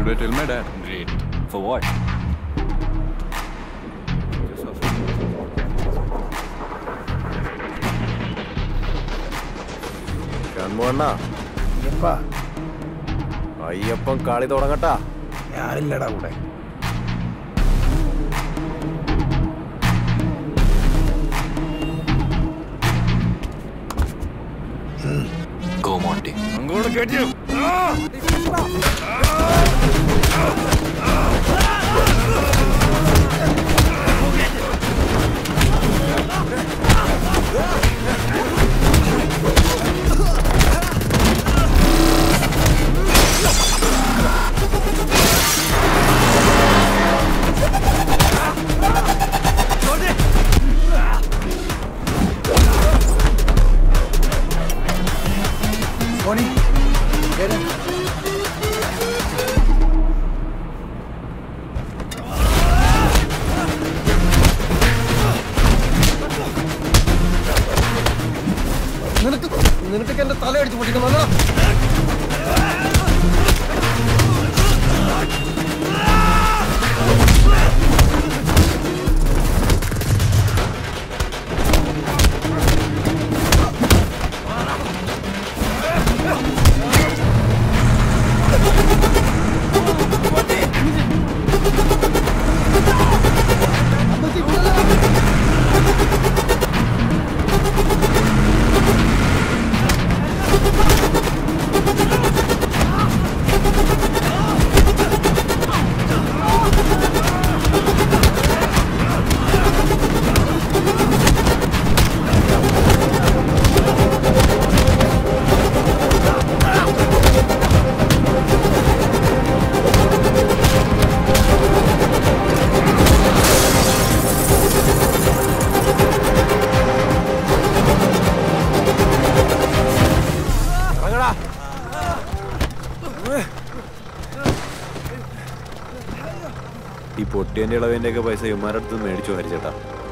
Should I tell my dad? Great. For what? ഷൺമുണ്ണ എപ്പാ Ayyappan കളി തുടങ്ങട്ടാ ഞാനില്ലടാ കൂടെ Go, Monty. അങ്ങോട്ട് കയറ്റിയോ Tony, get in. നിനക്ക് നിനക്ക് എന്റെ തല അടിച്ച് പൊട്ടിക്കണല്ലോ ഇറങ്ങടാ ഈ പൊട്ടിയന്റെ ഇളവിന്റെ ഒക്കെ പൈസ ഇവന്മാരുടെ അടുത്ത് മേടിച്ചു ഹരിച്ചേട്ടാ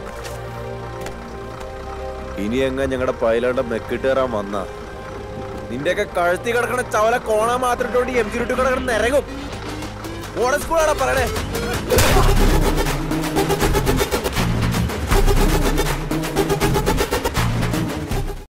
ഇനി എങ്ങ ഞങ്ങളുടെ പൈലയുടെ മെക്കിട്ട് കയറാൻ വന്ന നിന്റെയൊക്കെ കഴുത്തി കിടക്കണ ചവല കോണ മാത്രം ഇട്ടോണ്ട് എം ജി റൂട്ട് കിടക്കണ നിരകും ഓണ സ്കൂളാടാ പറയണേ